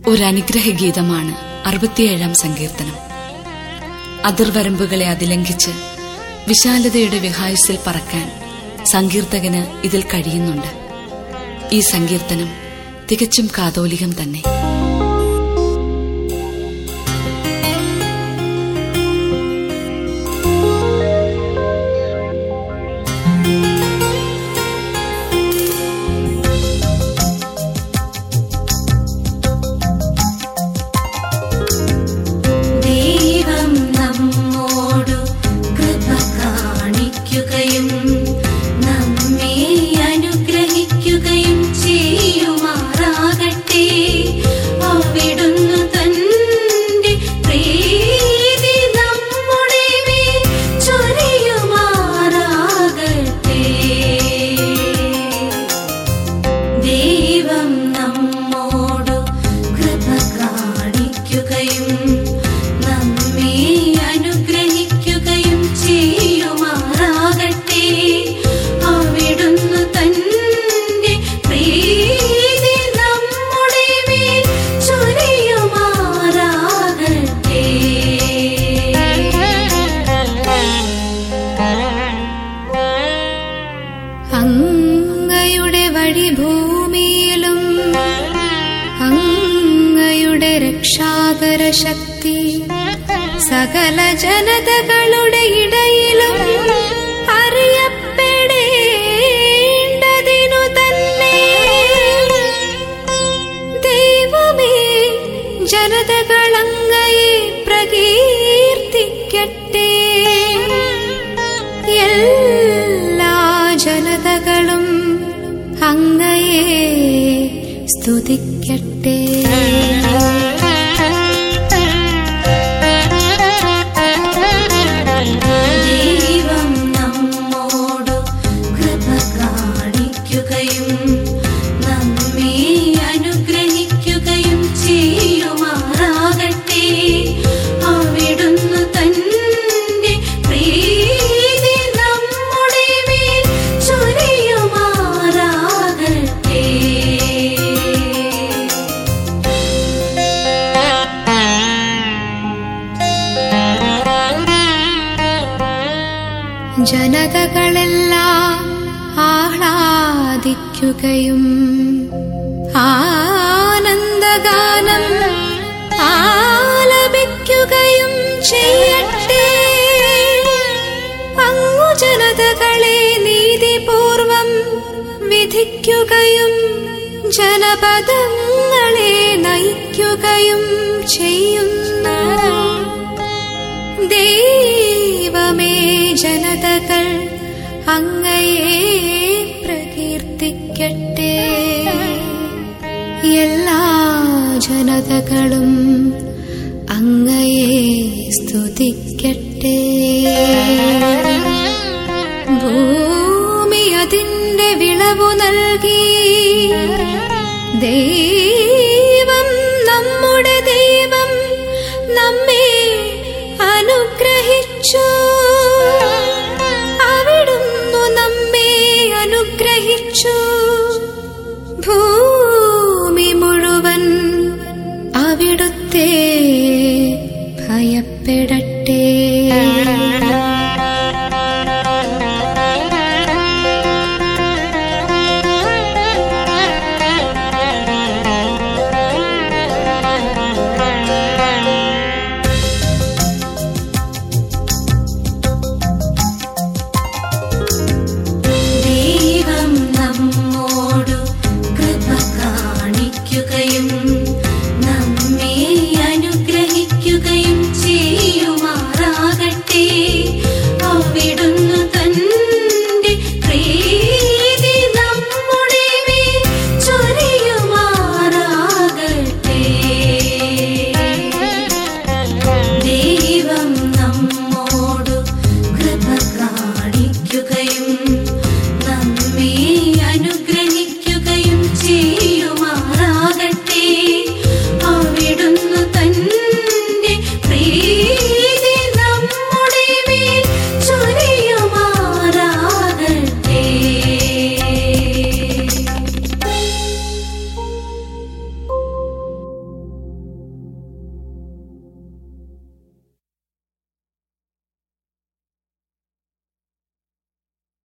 ഒരു അനുഗ്രഹ ഗീതമാണ് അറുപത്തിയേഴാം സങ്കീർത്തനം അതിർവരമ്പുകളെ അതിലംഘിച്ച് വിശാലതയുടെ വിഹായുസിൽ പറക്കാൻ സങ്കീർത്തകന് ഇതിൽ കഴിയുന്നുണ്ട് ഈ സങ്കീർത്തനം തികച്ചും കാതോലികം തന്നെ ദൈവം നമ്മോടു കൃപ കാണിക്കുകയും നമ്മെ അനുഗ്രഹിക്കുകയും ചെയ്യുമാറാകട്ടെ അവിടുന്ന് തന്റെ പ്രീതി നമ്മുടെ മേൽ ചൊരിയുമാറാകട്ടെ ദൈവം നമ്മോടു കൃപ കാണിക്കുകയും നമ്മെ അനുഗ്രഹിക്കുകയും ചെയ്യുമാറാകട്ടെ അവിടുന്ന് തന്റെ പ്രീതി നമ്മുടെ മേൽ ചൊരിയുമാറാകട്ടെ അങ്ങയുടെ വഴി ഭൂമിയിലും അങ്ങയുടെ രക്ഷാകര ശക്തി സകല ജനതകളുടെ ഇടയിലും അറിയപ്പെടേണ്ടതിനു തന്നെ ദൈവമേ ജനതകളങ്ങയെ പ്രകീർത്തിക്കട്ടെ എല്ലാ ജനതകളും അങ്ങയെ സ്തുതിക്കട്ടെ ദൈവം നമ്മോടു കൃപ കാണിക്കുകയും നമ്മെ അനുഗ്രഹിക്കുകയും ചെയ്യുമാറാകട്ടെ അവിടുന്ന് തന്റെ പ്രീതി നമ്മുടെ മേൽ ചൊരിയുമാറാകട്ടെ ജനതകളെല്ലാം ആഹ്ലാദിക്കുകയും ആനന്ദഗാനം ആലപിക്കുകയും ചെയ്യട്ടെ അങ്ങു ജനതകളെ നീതിപൂർവം വിധിക്കുകയും ജനപദങ്ങളെ നയിക്കുകയും ചെയ്യുന്നു ദൈവമേ ജനതകൾ അങ്ങയെ പ്രകീർത്തിക്കട്ടെ എല്ലാ ജനതകളും അങ്ങയെ സ്തുതിക്കട്ടെ ഭൂമി അതിന്റെ വിളവു നൽകി ദൈവം നമ്മുടെ ദൈവം നമ്മെ അനുഗ്രഹിച്ചു അവിടുന്നു നമ്മെ അനുഗ്രഹിച്ചു ഭൂ